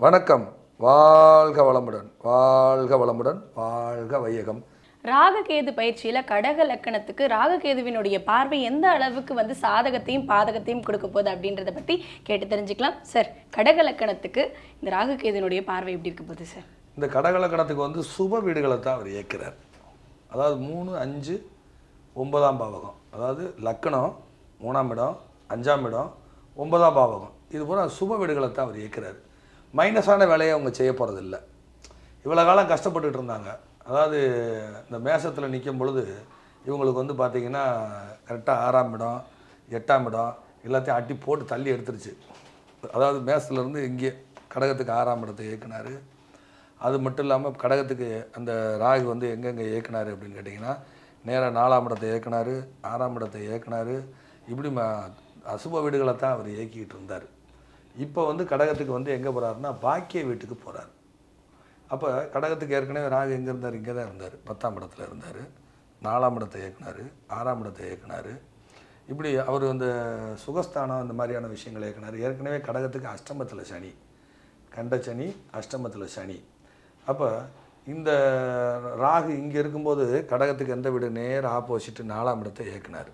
வணக்கம் வாழ்க வளமுடன் வாழ்க வளமுடன் வாழ்க வையகம் ராககேது பயிற்சியில கடக லக்கணத்துக்கு ராககேதுவினுடைய பார்வை எந்த அளவுக்கு வந்து சாதகத்தையும் பாதகத்தையும் கொடுக்க போகுது அப்படின்றத பத்தி கேட்டு தெரிஞ்சுக்கலாம் சார் கடக லக்கணத்துக்கு இந்த ராககேதுனுடைய பார்வை எப்படி இருக்க போகுது சார் இந்த கடகலக்கணத்துக்கு வந்து சுப வீடுகளை தான் அவர் இயக்குறார் அதாவது மூணு அஞ்சு ஒன்பதாம் பாவகம் அதாவது லக்கணம் மூணாம் இடம் அஞ்சாம் இடம் ஒன்பதாம் பாவகம் இது பூரா சுப வீடுகளை தான் அவர் இயக்குறார் மைனஸான வேலையை அவங்க செய்ய போகிறதில்ல இவ்வளோ காலம் கஷ்டப்பட்டுட்டு இருந்தாங்க அதாவது இந்த மேசத்தில் நிற்கும் பொழுது இவங்களுக்கு வந்து பார்த்திங்கன்னா கரெக்டாக ஆறாம் இடம் எட்டாம் இடம் எல்லாத்தையும் அட்டி போட்டு தள்ளி எடுத்துருச்சு அதாவது மேசத்துலேருந்து இங்கே கடகத்துக்கு ஆறாம் இடத்தை இயக்குனார் அது மட்டும் இல்லாமல் கடகத்துக்கு அந்த ராகு வந்து எங்கெங்கே இயக்குனார் அப்படின்னு கேட்டிங்கன்னா நேராக நாலாம் இடத்தை இயக்குனார் ஆறாம் இடத்தை இயக்குனார் இப்படி ம அசுப வீடுகளை தான் அவர் இயக்கிட்டு இருந்தார் இப்போ வந்து கடகத்துக்கு வந்து எங்கே போகிறாருன்னா பாக்கிய வீட்டுக்கு போகிறார் அப்போ கடகத்துக்கு ஏற்கனவே ராகு எங்கே இருந்தார் இங்கே தான் இருந்தார் பத்தாம் இடத்துல இருந்தார் நாலாம் இடத்தை இயக்குனார் ஆறாம் இடத்தை இயக்குனார் இப்படி அவர் அந்த சுகஸ்தானம் அந்த மாதிரியான விஷயங்களை இயக்குனார் ஏற்கனவே கடகத்துக்கு அஷ்டமத்தில் சனி கண்ட சனி அஷ்டமத்தில் சனி அப்போ இந்த ராகு இங்கே இருக்கும்போது கடகத்துக்கு எந்த வீடு நேர் ஆப்போசிட் நாலாம் இடத்தை இயக்குனார்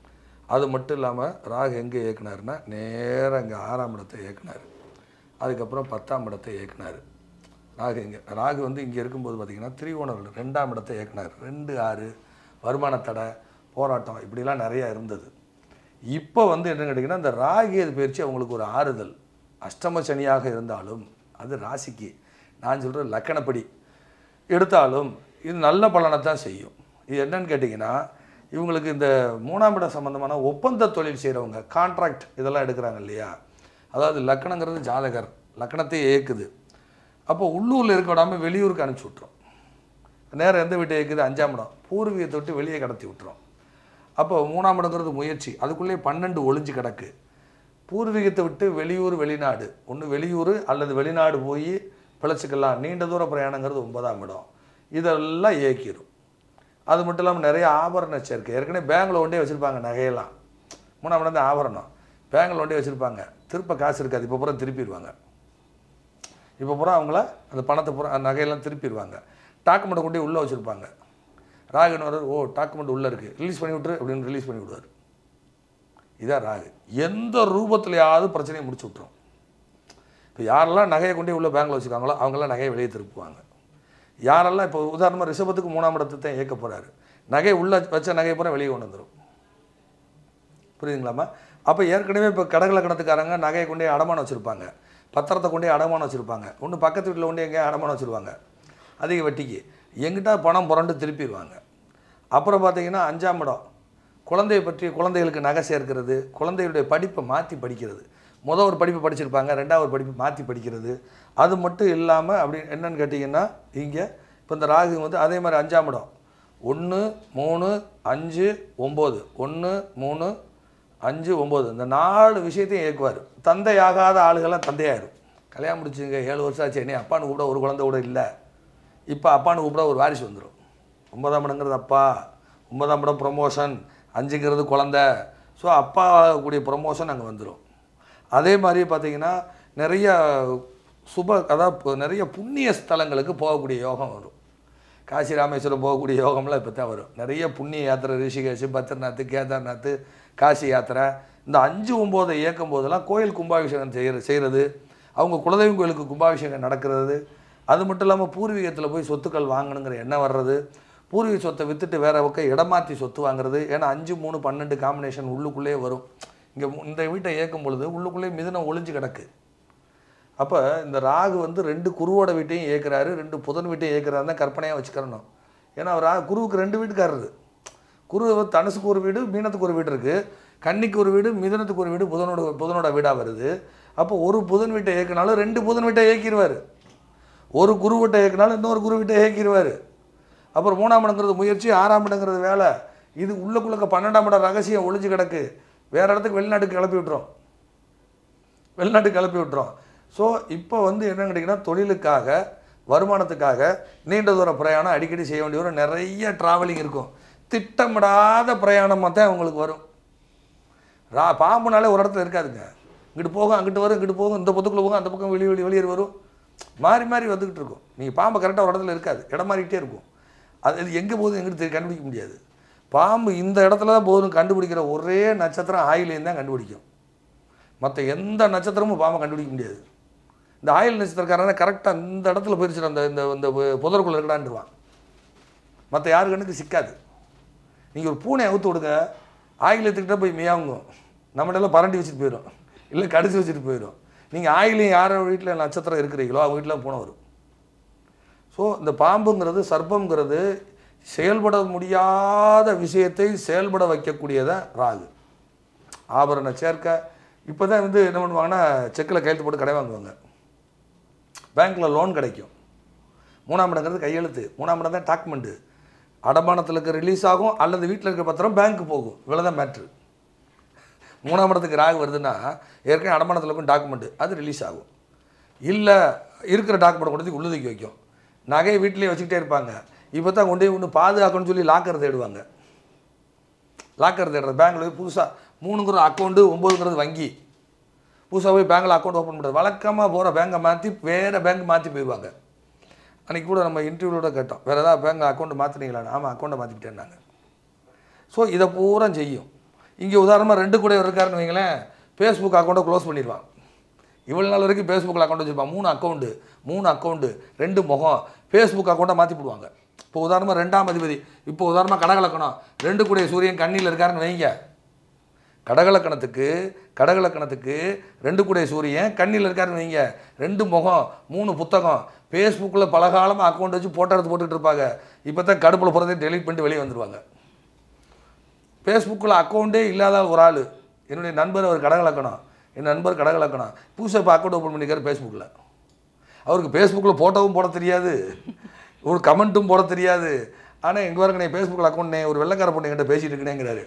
அது மட்டும் இல்லாமல் ராகு எங்கே இயக்குனாருன்னா நேராக இங்கே ஆறாம் இடத்தை இயக்குனார் அதுக்கப்புறம் பத்தாம் இடத்தை இயக்குனார் ராகு இங்கே ராகு வந்து இங்கே இருக்கும்போது பார்த்திங்கன்னா திரிவோணர்கள் ரெண்டாம் இடத்தை இயக்குனார் ரெண்டு ஆறு வருமான தடை போராட்டம் இப்படிலாம் நிறையா இருந்தது இப்போ வந்து என்ன கேட்டிங்கன்னா இந்த ராகியது பயிற்சி அவங்களுக்கு ஒரு ஆறுதல் அஷ்டம சனியாக இருந்தாலும் அது ராசிக்கு நான் சொல்கிற லக்கணப்படி எடுத்தாலும் இது நல்ல பலனை தான் செய்யும் இது என்னன்னு கேட்டிங்கன்னா இவங்களுக்கு இந்த மூணாம் இடம் சம்மந்தமான ஒப்பந்த தொழில் செய்கிறவங்க கான்ட்ராக்ட் இதெல்லாம் எடுக்கிறாங்க இல்லையா அதாவது லக்கணங்கிறது ஜாதகர் லக்கணத்தை இயக்குது அப்போ உள்ளூரில் இருக்க விடாமல் வெளியூருக்கு அனுப்பிச்சி விட்ரும் நேரம் எந்த வீட்டை இயக்குது அஞ்சாம் இடம் பூர்வீகத்தை விட்டு வெளியே கடத்தி விட்டுரும் அப்போ மூணாம் இடங்கிறது முயற்சி அதுக்குள்ளேயே பன்னெண்டு ஒளிஞ்சு கிடக்கு பூர்வீகத்தை விட்டு வெளியூர் வெளிநாடு ஒன்று வெளியூர் அல்லது வெளிநாடு போய் பிழைச்சிக்கலாம் நீண்ட தூர பிரயாணங்கிறது ஒன்பதாம் இடம் இதெல்லாம் இயக்கிடும் அது மட்டும் இல்லாமல் நிறைய ஆபரண சேர்க்கை ஏற்கனவே பேங்கில் ஒன்றே வச்சுருப்பாங்க நகையெல்லாம் மூணாம் இடம் தான் ஆபரணம் பேங்கில் ஒன்றே வச்சுருப்பாங்க திருப்ப காசு இருக்காது இப்போ பூரா திருப்பிடுவாங்க இப்போ பூரா அவங்கள அந்த பணத்தை பூரா அந்த நகையெல்லாம் திருப்பிடுவாங்க டாக்குமெண்ட்டை கொண்டு உள்ளே வச்சுருப்பாங்க ராகுன்னு வர்றாரு ஓ டாக்குமெண்ட் உள்ளே இருக்குது ரிலீஸ் பண்ணி விட்ரு அப்படின்னு ரிலீஸ் பண்ணி விடுவார் இதான் ராகு எந்த ரூபத்துலையாவது பிரச்சனையை முடிச்சு விட்ரும் இப்போ யாரெல்லாம் நகையை கொண்டே உள்ள பேங்கில் வச்சுருக்காங்களோ அவங்கெல்லாம் நகையை வெளியே திருப்புவாங்க யாரெல்லாம் இப்போ உதாரணமாக ரிஷபத்துக்கு மூணாம் இடத்தை தான் இயக்க போகிறாரு நகை உள்ள வச்ச நகையை பூரா வெளியே கொண்டு வந்துடும் புரியுதுங்களாம்மா அப்போ ஏற்கனவே இப்போ கடகலக்கணத்துக்காரங்க நகையை கொண்டே அடமானம் வச்சுருப்பாங்க பத்திரத்தை கொண்டே அடமானம் வச்சுருப்பாங்க ஒன்று பக்கத்து வீட்டில் கொண்டு எங்கேயா அடமானம் வச்சுருவாங்க அதிக வட்டிக்கு எங்கிட்ட பணம் புரண்டு திருப்பிடுவாங்க அப்புறம் பார்த்தீங்கன்னா அஞ்சாம் இடம் குழந்தையை பற்றி குழந்தைகளுக்கு நகை சேர்க்கிறது குழந்தைகளுடைய படிப்பை மாற்றி படிக்கிறது முதல் ஒரு படிப்பு படிச்சிருப்பாங்க ரெண்டாவது ஒரு படிப்பு மாற்றி படிக்கிறது அது மட்டும் இல்லாமல் அப்படி என்னன்னு கேட்டிங்கன்னா இங்கே இப்போ இந்த ராகு வந்து அதே மாதிரி அஞ்சாம் இடம் ஒன்று மூணு அஞ்சு ஒம்பது ஒன்று மூணு அஞ்சு ஒம்பது இந்த நாலு விஷயத்தையும் இயக்குவார் தந்தையாகாத ஆளுகள்லாம் தந்தையாயிரும் கல்யாணம் முடிச்சுங்க ஏழு வருஷம் ஆச்சு என்ன அப்பான்னு கூப்பிட ஒரு குழந்தை கூட இல்லை இப்போ அப்பான்னு கூப்பிட ஒரு வாரிசு வந்துடும் ஒன்பதாம் இடங்கிறது அப்பா ஒன்பதாம் இடம் ப்ரொமோஷன் அஞ்சுங்கிறது குழந்த ஸோ அப்பா கூடிய ப்ரொமோஷன் அங்கே வந்துடும் அதே மாதிரி பார்த்தீங்கன்னா நிறைய சுப அதாவது இப்போ நிறைய புண்ணிய ஸ்தலங்களுக்கு போகக்கூடிய யோகம் வரும் காசி ராமேஸ்வரம் போகக்கூடிய யோகம்லாம் இப்போ தான் வரும் நிறைய புண்ணிய யாத்திரை ரிஷிகேஷ் பத்ரிநாத் கேதார்நாத் காசி யாத்திரை இந்த அஞ்சு ஒம்போதை இயக்கும் போதெல்லாம் கோயில் கும்பாபிஷேகம் செய்கிற செய்கிறது அவங்க குலதெய்வம் கோயிலுக்கு கும்பாபிஷேகம் நடக்கிறது அது மட்டும் இல்லாமல் பூர்வீகத்தில் போய் சொத்துக்கள் வாங்கணுங்கிற எண்ணம் வர்றது பூர்வீக சொத்தை விற்றுட்டு வேற பக்கம் இடமாற்றி சொத்து வாங்குறது ஏன்னா அஞ்சு மூணு பன்னெண்டு காம்பினேஷன் உள்ளுக்குள்ளேயே வரும் இங்கே இந்த வீட்டை இயக்கும் பொழுது உள்ளுக்குள்ளேயே மிதுனம் ஒளிஞ்சு கிடக்கு அப்போ இந்த ராகு வந்து ரெண்டு குருவோட வீட்டையும் இயக்குறாரு ரெண்டு புதன் வீட்டையும் இயக்குறாரு தான் கற்பனையாக வச்சுக்கிறணும் ஏன்னா அவர் ரா- குருவுக்கு ரெண்டு வீட்டுக்காரரு குரு வந்து தனுசுக்கு ஒரு வீடு மீனத்துக்கு ஒரு வீடு இருக்குது கன்னிக்கு ஒரு வீடு மிதனத்துக்கு ஒரு வீடு புதனோட புதனோட வீடாக வருது அப்போ ஒரு புதன் வீட்டை இயக்கினாலும் ரெண்டு புதன் வீட்டை இயக்கிடுவார் ஒரு குரு வீட்டை இயக்கினாலும் இன்னொரு குரு வீட்டை இயக்கிடுவார் அப்புறம் மூணாம் இடங்கிறது முயற்சி ஆறாம் இடங்கிறது வேலை இது உள்ளுக்குள்ளக்க பன்னெண்டாம் இடம் ரகசியம் ஒளிஞ்சு கிடக்கு வேறு இடத்துக்கு வெளிநாட்டுக்கு கிளப்பி விட்டுரும் வெளிநாட்டுக்கு கிளப்பி விட்டுரும் ஸோ இப்போ வந்து என்னன்னு கேட்டிங்கன்னா தொழிலுக்காக வருமானத்துக்காக நீண்ட தூர பிரயாணம் அடிக்கடி செய்ய வேண்டிய வரும் நிறைய ட்ராவலிங் இருக்கும் திட்டமிடாத பிரயாணமாக தான் உங்களுக்கு வரும் ரா பாம்புனாலே ஒரு இடத்துல இருக்காதுங்க இங்கிட்டு போகும் அங்கிட்டு வரும் இங்கிட்டு போகும் இந்த பக்கத்துக்குள்ள போகும் அந்த பக்கம் வெளியே வெளியே வெளியேறி வரும் மாறி மாறி வந்துக்கிட்டு இருக்கும் நீங்கள் பாம்பை கரெக்டாக ஒரு இடத்துல இருக்காது இடம் மாறிக்கிட்டே இருக்கும் அது அது எங்கே போகுது எங்கிட்டு தெரி- கண்டுபிடிக்க முடியாது பாம்பு இந்த இடத்துல தான் போகுதுன்னு கண்டுபிடிக்கிற ஒரே நட்சத்திரம் ஆயிலேயும் தான் கண்டுபிடிக்கும் மற்ற எந்த நட்சத்திரமும் பாம்பை கண்டுபிடிக்க முடியாது இந்த ஆயில் நட்சத்திரக்காரன கரெக்டாக இந்த இடத்துல போயிருச்சு அந்த இந்த இந்த புதருக்குள்ளே இருக்கடான்டுவான் மற்ற யாரு கண்ணுக்கு சிக்காது நீங்கள் ஒரு பூனை அவுத்து விடுங்க ஆயில் எடுத்துக்கிட்டே போய் மியாவுங்கும் நம்மகிட்ட பரண்டி வச்சுட்டு போயிடும் இல்லை கடிச்சு வச்சுட்டு போயிடும் நீங்கள் ஆயிலையும் யார் வீட்டில் நட்சத்திரம் இருக்கிறீங்களோ அவங்க வீட்டில் பூனை வரும் ஸோ இந்த பாம்புங்கிறது சர்ப்பங்கிறது செயல்பட முடியாத விஷயத்தை செயல்பட வைக்கக்கூடியதை ராகு ஆபரண சேர்க்கை இப்போ தான் வந்து என்ன பண்ணுவாங்கன்னா செக்கில் கையெழுத்து போட்டு கடை வாங்குவாங்க பேங்க்கில் லோன் கிடைக்கும் மூணாம் இடங்கிறது கையெழுத்து மூணாம் இடம் தான் டாக்குமெண்ட்டு அடமானத்தில் இருக்க ரிலீஸ் ஆகும் அல்லது வீட்டில் இருக்க பத்திரம் பேங்க்கு போகும் இவ்வளோ தான் மேட்ரு மூணாம் இடத்துக்கு ராகு வருதுன்னா ஏற்கனவே அடமானத்தில் இருக்கும் டாக்குமெண்ட்டு அது ரிலீஸ் ஆகும் இல்லை இருக்கிற டாக்குமெண்ட் கொண்டு போய் உள்ளதுக்கு வைக்கும் நகையை வீட்டிலேயே வச்சுக்கிட்டே இருப்பாங்க இப்போ தான் கொண்டு போய் ஒன்று பாதுகாக்கணும்னு சொல்லி லாக்கர் தேடுவாங்க லாக்கர் தேடுறது பேங்க்கில் போய் புதுசாக மூணுங்கிற அக்கௌண்ட்டு ஒம்போதுங்கிறது வங்கி புதுசாக போய் பேங்க்கில் அக்கௌண்ட் ஓப்பன் பண்ணுறது வழக்கமாக போகிற பேங்கை மாற்றி வேறு பேங்க் மாற்றி போயிடுவாங்க அன்றைக்கி கூட நம்ம இன்டர்வியூவோட கேட்டோம் வேறு ஏதாவது பேங்க் அக்கௌண்ட் மாற்றினீங்களான்னு ஆமாம் அக்கௌண்ட்டை மாற்றிக்கிட்டேன்னாங்க ஸோ இதை பூரா செய்யும் இங்கே உதாரணமாக ரெண்டு கூட இருக்காருன்னு வைங்களேன் ஃபேஸ்புக் அக்கௌண்ட்டை க்ளோஸ் பண்ணிடுவான் இவ்வளோ நாள் வரைக்கும் ஃபேஸ்புக்கில் அக்கௌண்ட் வச்சுருப்பான் மூணு அக்கௌண்ட்டு மூணு அக்கௌண்ட்டு ரெண்டு முகம் ஃபேஸ்புக் அக்கௌண்ட்டை மாற்றி போடுவாங்க இப்போ உதாரணமாக ரெண்டாம் அதிபதி இப்போ உதாரணமாக கடகலக்கணம் ரெண்டு கூடிய சூரியன் கண்ணியில் இருக்காருன்னு வைங்க கடகலக்கணத்துக்கு கடகலக்கணத்துக்கு ரெண்டு கூடிய சூரியன் கண்ணியில் இருக்காருன்னு வைங்க ரெண்டு முகம் மூணு புத்தகம் ஃபேஸ்புக்கில் பல காலமாக அக்கௌண்ட் வச்சு போட்டோ எடுத்து போட்டுக்கிட்டு இருப்பாங்க இப்போ தான் கடுப்பில் போகிறதே டெலீட் பண்ணிட்டு வெளியே வந்துடுவாங்க ஃபேஸ்புக்கில் அக்கௌண்ட்டே இல்லாத ஒரு ஆள் என்னுடைய நண்பர் அவர் கடகலக்கணம் என் நண்பர் கடகலக்கணம் புதுசாக இப்போ அக்கௌண்ட் ஓப்பன் பண்ணிக்காரு ஃபேஸ்புக்கில் அவருக்கு ஃபேஸ்புக்கில் ஃபோட்டோவும் போட தெரியாது ஒரு கமெண்ட்டும் போட தெரியாது ஆனால் எங்கள் பாருங்க ஃபேஸ்புக்கில் அக்கௌண்ட்னே ஒரு வெள்ளைக்கார பொண்ணு என்கிட்ட பேசிட்டு இருக்கேங்கிறாரு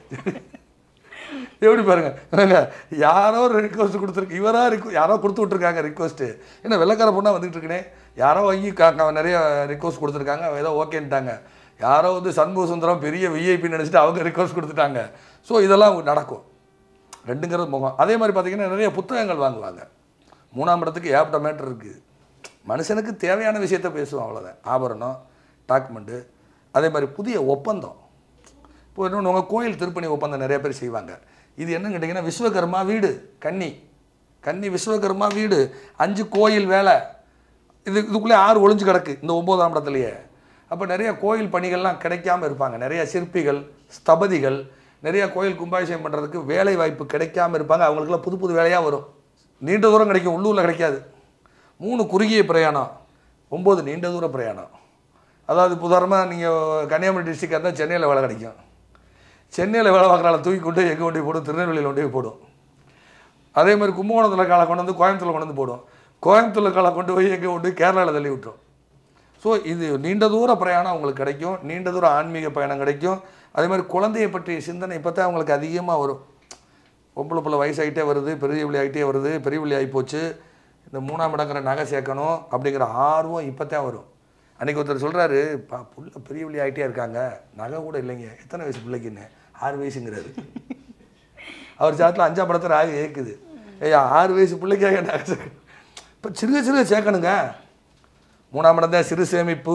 எப்படி பாருங்க என்னங்க, யாரோ ரிக்வஸ்ட் கொடுத்துருக்கு இவரா ரிக்வ யாரோ கொடுத்து விட்ருக்காங்க ரிக்வஸ்ட்டு என்ன வெள்ளைக்கார பொண்ணாக வந்துட்டு இருக்கனே யாரோ வாங்கி கா கா- நிறைய ரிக்வஸ்ட் கொடுத்துருக்காங்க ஏதோ ஓகேன்ட்டாங்க யாரோ வந்து சண்முக சுந்தரம் பெரிய விஐபி நினச்சிட்டு அவங்க ரிக்வஸ்ட் கொடுத்துட்டாங்க ஸோ இதெல்லாம் நடக்கும் ரெண்டுங்கிறது முகம் அதே மாதிரி பார்த்தீங்கன்னா நிறைய புத்தகங்கள் வாங்குவாங்க மூணாம் இடத்துக்கு ஏப்ட மேட்டர் இருக்குது மனுஷனுக்கு தேவையான விஷயத்த பேசுவோம் அவ்வளோதான் ஆபரணம் டாக்குமெண்ட்டு அதே மாதிரி புதிய ஒப்பந்தம் இப்போ இன்னொன்று உங்கள் கோயில் திருப்பணி ஒப்பந்தம் நிறைய பேர் செய்வாங்க இது என்னன்னு கேட்டிங்கன்னா விஸ்வகர்மா வீடு கன்னி கன்னி விஸ்வகர்மா வீடு அஞ்சு கோயில் வேலை இது இதுக்குள்ளே ஆறு ஒளிஞ்சு கிடக்கு இந்த ஒம்போதாம் இடத்துலையே அப்போ நிறைய கோயில் பணிகள்லாம் கிடைக்காம இருப்பாங்க நிறைய சிற்பிகள் ஸ்தபதிகள் நிறைய கோயில் கும்பாபிஷேகம் பண்ணுறதுக்கு வேலை வாய்ப்பு கிடைக்காம இருப்பாங்க அவங்களுக்குலாம் புது புது வேலையாக வரும் நீண்ட தூரம் கிடைக்கும் உள்ளூரில் கிடைக்காது மூணு குறுகிய பிரயாணம் ஒம்பது நீண்ட தூர பிரயாணம் அதாவது இப்போ உதாரணமாக நீங்கள் கன்னியாகுமரி டிஸ்ட்ரிக்டாக இருந்தால் சென்னையில் வேலை கிடைக்கும் சென்னையில் வேலை பார்க்குறால தூக்கி கொண்டு எங்கே கொண்டு போய் போடும் திருநெல்வேலியில் கொண்டு போய் போடும் அதே மாதிரி கும்பகோணத்தில் காலை கொண்டு வந்து கோயம்புத்தூரில் கொண்டு வந்து போடும் கோயம்புத்தூரில் காலை கொண்டு போய் எங்கே கொண்டு போய் கேரளாவில் தள்ளி விட்டுரும் ஸோ இது நீண்ட தூர பிரயாணம் அவங்களுக்கு கிடைக்கும் நீண்ட தூர ஆன்மீக பயணம் கிடைக்கும் அதே மாதிரி குழந்தையை பற்றிய சிந்தனை இப்போ தான் அவங்களுக்கு அதிகமாக வரும் பொம்பளை பிள்ளை வயசாகிட்டே வருது பெரிய பிள்ளை ஆகிட்டே வருது பெரிய பிள்ளை ஆகிப்போச்சு இந்த மூணாம் இடங்கிற நகை சேர்க்கணும் அப்படிங்கிற ஆர்வம் இப்போ தான் வரும் அன்றைக்கி ஒருத்தர் சொல்கிறாரு பா புள்ள பெரிய பிள்ளை ஆகிட்டே இருக்காங்க நகை கூட இல்லைங்க எத்தனை வயசு பிள்ளைக்குன்னு ஆறு வயசுங்கிறாரு அவர் சாத்தில் அஞ்சாம் படத்தில் ஆகி ஏக்குது ஐயா ஆறு வயசு பிள்ளைக்காக நகை சேர்க்க இப்போ சிறுக சிறுக சேர்க்கணுங்க மூணாம் இடம் தான் சிறு சேமிப்பு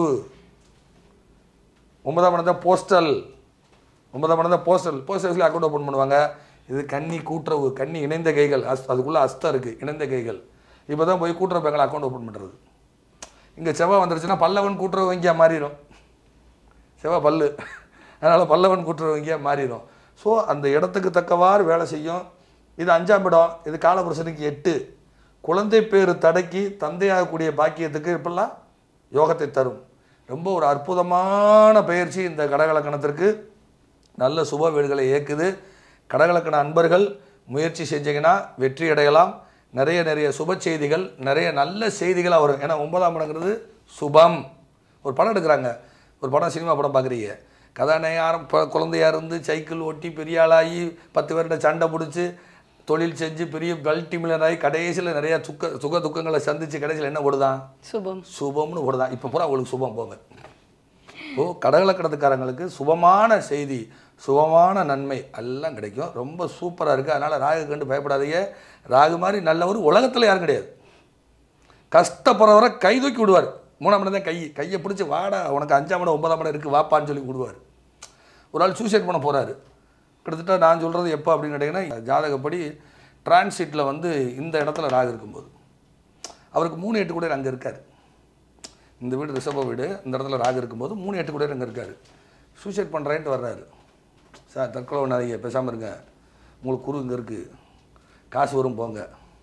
ஒன்பதாம் இடம் தான் போஸ்டல் ஒன்பதாம் இடம் தான் போஸ்டல் போஸ்ட் ஆஃபீஸில் அக்கௌண்ட் ஓப்பன் பண்ணுவாங்க இது கன்னி கூட்டுறவு கன்னி இணைந்த கைகள் அஸ் அதுக்குள்ளே அஸ்தம் இருக்குது இணைந்த கைகள் இப்போ தான் போய் கூட்டுறவு பேங்கில் அக்கௌண்ட் ஓப்பன் பண்ணுறது இங்கே செவ்வாய் வந்துருச்சுன்னா பல்லவன் கூட்டுறவு வங்கியாக மாறிடும் செவ்வாய் பல்லு அதனால் பல்லவன் கூட்டுறவு வங்கியாக மாறிடும் ஸோ அந்த இடத்துக்கு தக்கவாறு வேலை செய்யும் இது அஞ்சாம் இடம் இது காலபுருஷனுக்கு எட்டு குழந்தை பேர் தடக்கி தந்தையாகக்கூடிய பாக்கியத்துக்கு இப்பெல்லாம் யோகத்தை தரும் ரொம்ப ஒரு அற்புதமான பயிற்சி இந்த கடகலக்கணத்திற்கு நல்ல சுப வீடுகளை இயக்குது கடகலக்கண அன்பர்கள் முயற்சி செஞ்சீங்கன்னா வெற்றி அடையலாம் நிறைய நிறைய சுப செய்திகள் நிறைய நல்ல செய்திகளாக வரும் ஏன்னா ஒன்பதாம் இடங்கிறது சுபம் ஒரு படம் எடுக்கிறாங்க ஒரு படம் சினிமா படம் பார்க்குறீங்க கதாநாயகம் இப்போ குழந்தையா இருந்து சைக்கிள் ஓட்டி பெரிய ஆளாகி பத்து பேர்கிட்ட சண்டை பிடிச்சி தொழில் செஞ்சு பெரிய மல்டி ஆகி கடைசியில் நிறைய சுக்க சுக துக்கங்களை சந்தித்து கடைசியில் என்ன ஓடுதான் சுபம் சுபம்னு ஓடுதான் இப்போ பூரா உங்களுக்கு சுபம் போங்க ஓ கடகலக்கணத்துக்காரங்களுக்கு சுபமான செய்தி சுபமான நன்மை எல்லாம் கிடைக்கும் ரொம்ப சூப்பராக இருக்குது அதனால் ராகு கண்டு பயப்படாதீங்க ராகு மாதிரி நல்லவர் உலகத்தில் யாரும் கிடையாது கஷ்டப்படுறவரை கை தூக்கி விடுவார் மூணாம் இடம் தான் கை கையை பிடிச்சி வாடா உனக்கு அஞ்சாம் இடம் ஒன்பதாம் இடம் இருக்குது வாப்பான்னு சொல்லி விடுவார் ஒரு ஆள் சூசைட் பண்ண போகிறாரு கிட்டத்தட்ட நான் சொல்கிறது எப்போ அப்படின்னு கேட்டிங்கன்னா ஜாதகப்படி டிரான்சிட்டில் வந்து இந்த இடத்துல ராகு இருக்கும்போது அவருக்கு மூணு எட்டு கூட அங்கே இருக்கார் இந்த வீடு ரிஷப வீடு இந்த இடத்துல ராகு இருக்கும்போது மூணு எட்டு கூட அங்கே இருக்கார் சூசைட் பண்ணுறேன்ட்டு வர்றாரு சார் தற்கொலை பண்ணாதீங்க பேசாமல் இருங்க உங்களுக்கு குரு இங்கே இருக்குது காசு வரும் போங்க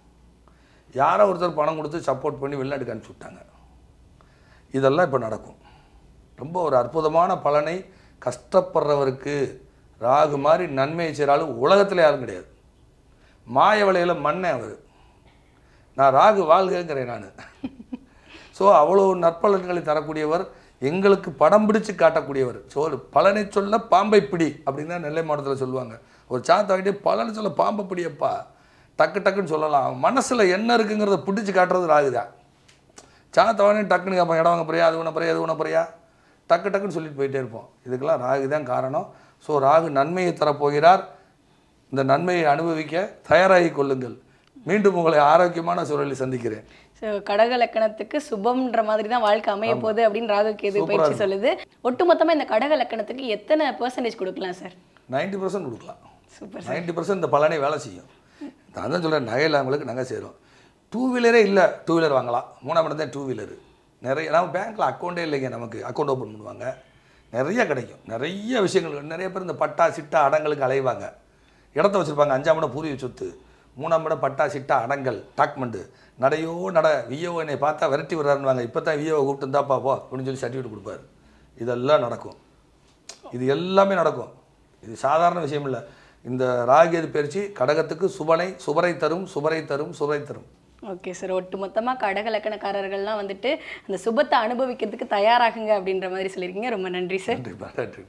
யாரோ ஒருத்தர் பணம் கொடுத்து சப்போர்ட் பண்ணி வெளிநாட்டுக்கு அனுப்பிச்சி விட்டாங்க இதெல்லாம் இப்போ நடக்கும் ரொம்ப ஒரு அற்புதமான பலனை கஷ்டப்படுறவருக்கு ராகு மாதிரி நன்மையை செய்கிறாலும் உலகத்தில் யாரும் கிடையாது மாய வலையில் மண்ணே அவர் நான் ராகு வாழ்கிறேன் நான் ஸோ அவ்வளோ நற்பலன்களை தரக்கூடியவர் எங்களுக்கு படம் பிடிச்சு காட்டக்கூடியவர் ஸோ பலனை சொல்ல பாம்பை பிடி அப்படின்னு தான் நெல்லை மாவட்டத்தில் சொல்லுவாங்க ஒரு சாத்தை வாங்கிட்டு பலனை சொல்ல பாம்பை பிடியப்பா டக்கு டக்குன்னு சொல்லலாம் மனசில் என்ன இருக்குங்கிறத பிடிச்சு காட்டுறது ராகுதான் சாத்தை வாங்கி டக்குன்னு கேட்பான் இடம் வாங்க போறியா அது ஒன்று போறியா அது ஒன்று போறியா டக்கு டக்குன்னு சொல்லிட்டு போயிட்டே இருப்போம் இதுக்கெல்லாம் ராகு தான் காரணம் ஸோ ராகு நன்மையை தரப்போகிறார் இந்த நன்மையை அனுபவிக்க தயாராகி கொள்ளுங்கள் மீண்டும் உங்களை ஆரோக்கியமான சூழலில் சந்திக்கிறேன் ஸோ கடக லக்கணத்துக்கு சுபம்ன்ற மாதிரி தான் வாழ்க்கை அமைய போகுது அப்படின்னு ராகு கேது சூப்பரா பயிற்சி இருக்கு. சொல்லுது ஒட்டுமொத்தமா இந்த கடக லக்கணத்துக்கு எத்தனை பெர்சன்டேஜ் கொடுக்கலாம் சார் நைன்டி பர்சன்ட் கொடுக்கலாம் சூப்பர் நைன்டி பர்சன்ட் இந்த பலனை வேலை செய்யும் நான் தான் சொல்கிறேன் நகை இல்லாமங்களுக்கு நகை சேரும் டூ வீலரே இல்லை டூ வீலர் வாங்கலாம் மூணாம் இடம் தான் டூ வீலரு நிறைய நம்ம பேங்க்கில் அக்கௌண்ட்டே இல்லைங்க நமக்கு அக்கௌண்ட் ஓப்பன் பண்ணுவாங்க நிறைய கிடைக்கும் நிறைய விஷயங்கள் நிறைய பேர் இந்த பட்டா சிட்டா அடங்களுக்கு அலைவாங்க இடத்த வச்சுருப்பாங்க அஞ்சாம் இடம் பூர்வீக சொத்து மூணாம் இடம் பட்டா சிட்டா அடங்கல் டாக்குமெண்ட்டு நடையோ நட விஓ என்னை பார்த்தா விரட்டி விடுறாருன்னு இப்போ தான் விஓ கூப்பிட்டு இருந்தாப்பா போ அப்படின்னு சொல்லி சர்டிஃபிகேட் கொடுப்பாரு இதெல்லாம் நடக்கும் இது எல்லாமே நடக்கும் இது சாதாரண விஷயம் இல்லை இந்த ராகேது பயிற்சி கடகத்துக்கு சுபனை சுபரை தரும் சுபரை தரும் சுபரை தரும் ஓகே சார் ஒட்டுமொத்தமா கடக லக்கணக்காரர்கள்லாம் வந்துட்டு அந்த சுபத்தை அனுபவிக்கிறதுக்கு தயாராகுங்க அப்படின்ற மாதிரி சொல்லியிருக்கீங்க ரொம்ப நன்றி சார் நன்றி நன்றி